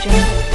jungle.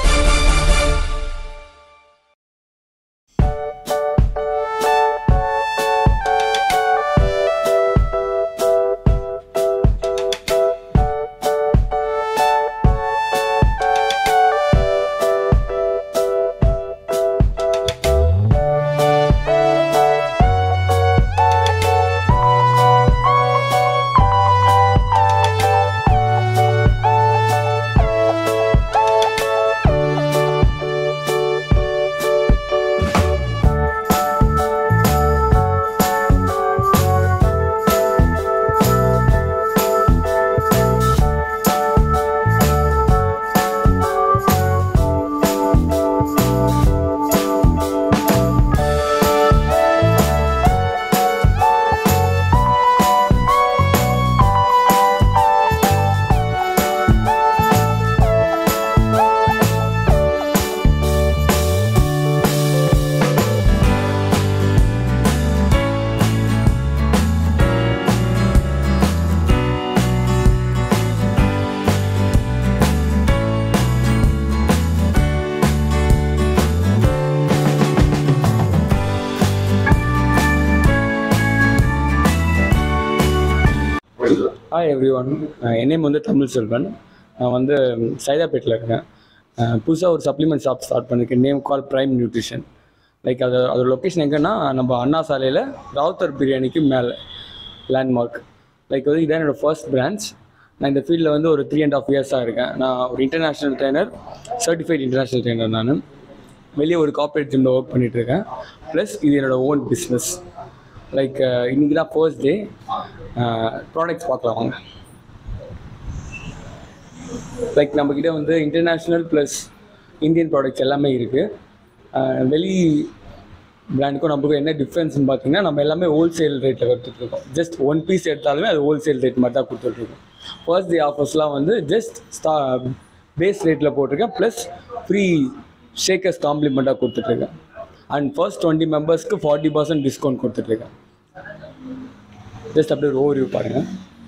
Hi everyone என் name வந்து தமிழ் செல்வன் நான் வந்து சைதாப்பேட்டில் இருக்கேன் புதுசாக ஒரு சப்ளிமெண்ட் ஷாப் ஸ்டார்ட் பண்ணியிருக்கேன் name call prime nutrition like அது அதோட லொக்கேஷன் எங்கன்னா நம்ம அண்ணா சாலையில் ராவுத்தர் பிரியாணிக்கு மேலே லேண்ட்மார்க் லைக் வந்து இதான் என்னோடய ஃபர்ஸ்ட் பிரான்ச் நான் இந்த ஃபீல்டில் வந்து ஒரு த்ரீ அண்ட் ஆஃப் இயர்ஸாக இருக்கேன் நான் ஒரு international trainer certified international trainer நான் வெளியே ஒரு கார்ப்பரேட் ஜிம்மில் ஒர்க் பண்ணிகிட்ருக்கேன் ப்ளஸ் இது என்னோடய ஓன் பிஸ்னஸ் லைக் இன்றைக்கி தான் ஃபர்ஸ்ட் டே ப்ராடக்ட்ஸ் பார்க்கலாம் வாங்க லைக் நம்மக்கிட்ட வந்து இன்டர்நேஷ்னல் ப்ளஸ் இந்தியன் ப்ராடக்ட்ஸ் எல்லாமே இருக்குது வெளி பிராண்டுக்கும் நமக்கும் என்ன டிஃப்ரென்ஸ்னு பார்த்தீங்கன்னா நம்ம எல்லாமே ஹோல்சேல் ரேட்டில் கொடுத்துட்ருக்கோம் ஜஸ்ட் ஒன் பீஸ் எடுத்தாலுமே அது ஹோல்சேல் ரேட் மாதிரி தான் கொடுத்துட்ருக்கோம் ஃபர்ஸ்ட் டே ஆஃபர்ஸ்லாம் வந்து ஜஸ்ட் ஸ்டா பேஸ் ரேட்டில் போட்டிருக்கேன் ப்ளஸ் ஃப்ரீ ஷேக்கர்ஸ் காம்ப்ளிமெண்ட்டாக கொடுத்துட்ருக்கேன் அண்ட் ஃபர்ஸ்ட் டுவெண்ட்டி மெம்பர்ஸ்க்கு ஃபார்ட்டி பர்சன்ட் டிஸ்கவுண்ட் கொடுத்துட்ருக்கேன் ஜஸ்ட் அப்படியே ஒரு ஓவர்வியூ பாருங்கள்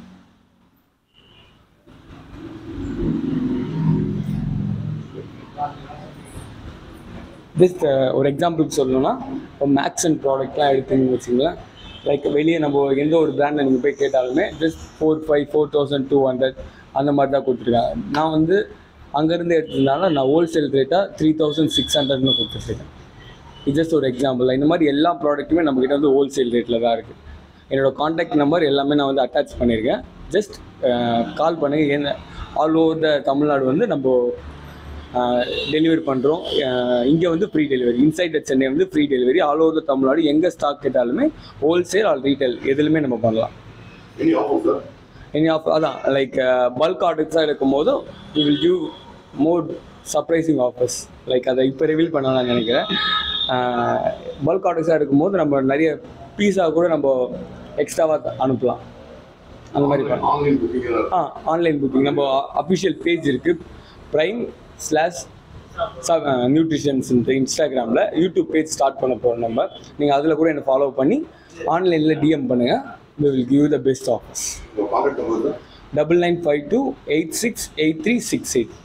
ஜஸ்ட் ஒரு எக்ஸாம்பிளுக்கு சொல்லணும்னா இப்போ மேக்ஸ் அண்ட் ப்ராடக்ட்லாம் எடுத்தீங்கன்னு வச்சுங்களேன் லைக் வெளியே நம்ம எந்த ஒரு பிராண்டில் நீங்கள் போய் கேட்டாலுமே just four five four thousand two hundred அந்த மாதிரி தான் கொடுத்துருக்காங்க நான் வந்து அங்கேருந்து எடுத்ததுனால நான் ஹோல்சேல் ரேட்டாக த்ரீ தௌசண்ட் சிக்ஸ் ஹண்ட்ரட்னு கொடுத்துட்ருக்கேன் இது ஜஸ்ட் ஒரு எக்ஸாம்பிள் இந்த மாதிரி எல்லா ப்ராடக்ட்டுமே நம்மக்கிட்ட வந்து ஹோல்சேல் ரேட்டில் தான் இருக்குது என்னோடய காண்டாக்ட் நம்பர் எல்லாமே நான் வந்து அட்டாச் பண்ணியிருக்கேன் ஜஸ்ட் கால் பண்ணுங்கள் என்ன ஆல் ஓவர் த தமிழ்நாடு வந்து நம்ம டெலிவரி பண்ணுறோம் இங்கே வந்து ஃப்ரீ டெலிவரி இன்சைட் சென்னை வந்து free delivery all over the Tamil Nadu எங்கே ஸ்டாக் கேட்டாலுமே ஹோல்சேல் ஆல் ரீட்டைல் எதுலையுமே நம்ம பண்ணலாம் Any offer, sir? Any off அதான் லைக் பல்க் ஆர்டர்ஸாக இருக்கும் போதும் we will give more surprising offers like அதை இப்போ ரிவீல் பண்ணலாம்னு நினைக்கிறேன் பல்க் ஆர்டர்ஸாக இருக்கும்போது நம்ம நிறைய பீஸா கூட நம்ம எக்ஸ்ட்ராவாக அனுப்பலாம் அந்த மாதிரி பண்ணலாம் Online booking எல்லாம் ஆ ஆன்லைன் புக்கிங் நம்ம அஃபிஷியல் பேஜ் இருக்குது ப்ரைம் ஸ்லாஷ் நியூட்ரிஷன்ஸ் இன்ஸ்டாகிராமில் யூடியூப் பேஜ் ஸ்டார்ட் பண்ண போகிறோம் நம்ம நீங்கள் அதில் கூட என்னை ஃபாலோ பண்ணி ஆன்லைனில் டிஎம் பண்ணுங்கள் we will give the best offers உங்க contact number, sir? Double nine five two eight six eight three six eight